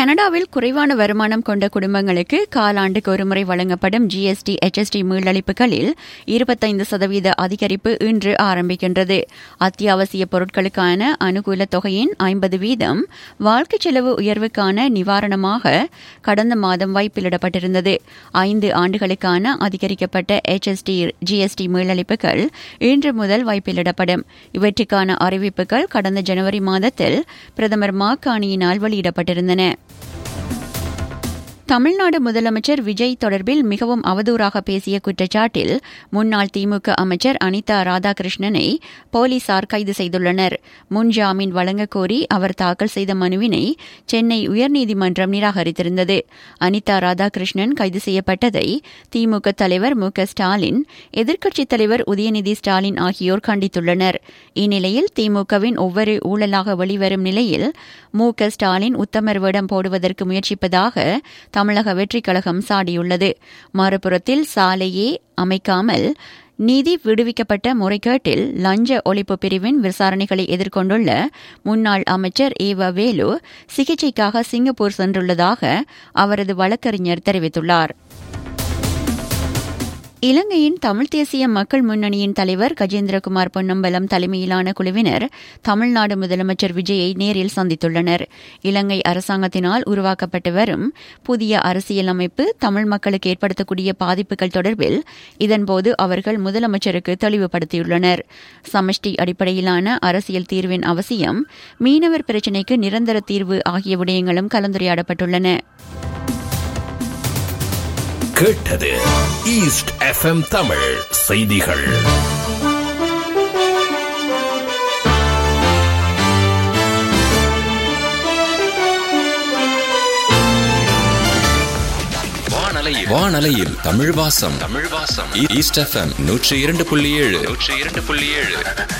கனடாவில் குறைவான வருமானம் கொண்ட குடும்பங்களுக்கு காலாண்டுக்கு ஒருமுறை வழங்கப்படும் ஜிஎஸ்டி எச்எஸ்டி மீளளிப்புகளில் இருபத்தைந்து சதவீத அதிகரிப்பு இன்று ஆரம்பிக்கின்றது அத்தியாவசிய பொருட்களுக்கான அனுகூல தொகையின் ஐம்பது வீதம் வாழ்க்கை செலவு உயர்வுக்கான நிவாரணமாக கடந்த மாதம் வைப்பிலிடப்பட்டிருந்தது ஐந்து ஆண்டுகளுக்கான அதிகரிக்கப்பட்ட எச்எஸ்டி ஜிஎஸ்டி மீளளிப்புகள் இன்று முதல் வைப்பிலிடப்படும் இவற்றுக்கான அறிவிப்புகள் கடந்த ஜனவரி மாதத்தில் பிரதமர் மாக்காணியினால் வெளியிடப்பட்டிருந்தன தமிழ்நாடு முதலமைச்சர் விஜய் தொடர்பில் மிகவும் அவதூறாக பேசிய குற்றச்சாட்டில் முன்னாள் திமுக அமைச்சர் அனிதா ராதாகிருஷ்ணனை போலீசார் கைது செய்துள்ளனர் முன்ஜாமீன் வழங்கக் கோரி அவர் தாக்கல் செய்த மனுவினை சென்னை உயர்நீதிமன்றம் நிராகரித்திருந்தது அனிதா ராதாகிருஷ்ணன் கைது செய்யப்பட்டதை திமுக தலைவர் மு க ஸ்டாலின் எதிர்க்கட்சித் தலைவர் உதயநிதி ஸ்டாலின் ஆகியோர் கண்டித்துள்ளனர் இந்நிலையில் திமுகவின் ஒவ்வொரு ஊழலாக வெளிவரும் நிலையில் மு க ஸ்டாலின் உத்தமர் வேடம் போடுவதற்கு முயற்சிப்பதாக தமிழக வெற்றிக் கழகம் சாடியுள்ளது மறுபுறத்தில் சாலையே அமைக்காமல் நீதி விடுவிக்கப்பட்ட முறைகேட்டில் லஞ்ச ஒழிப்பு பிரிவின் விசாரணைகளை எதிர்கொண்டுள்ள முன்னாள் அமைச்சர் ஏவ வேலு சிகிச்சைக்காக சிங்கப்பூர் சென்றுள்ளதாக அவரது வழக்கறிஞர் தெரிவித்துள்ளார் இலங்கையின் தமிழ் தேசிய மக்கள் முன்னணியின் தலைவர் கஜேந்திரகுமார் பொன்னம்பலம் தலைமையிலான குழுவினர் தமிழ்நாடு முதலமைச்சர் விஜயை நேரில் சந்தித்துள்ளனர் இலங்கை அரசாங்கத்தினால் உருவாக்கப்பட்டு வரும் புதிய அரசியலமைப்பு தமிழ் மக்களுக்கு ஏற்படுத்தக்கூடிய பாதிப்புகள் தொடர்பில் இதன்போது அவர்கள் முதலமைச்சருக்கு தெளிவுபடுத்தியுள்ளனர் சமஷ்டி அடிப்படையிலான அரசியல் தீர்வின் அவசியம் மீனவர் பிரச்சினைக்கு நிரந்தர தீர்வு ஆகிய விடயங்களும் கலந்துரையாடப்பட்டுள்ளன கேட்டது ஈஸ்ட் எஃப்எம் தமிழ் செய்திகள் வானலையில் வானலையில் தமிழ் வாசம் தமிழ் வாசம் ஈஸ்ட் எஃப்எம் நூற்றி இரண்டு புள்ளி ஏழு நூற்றி இரண்டு புள்ளி ஏழு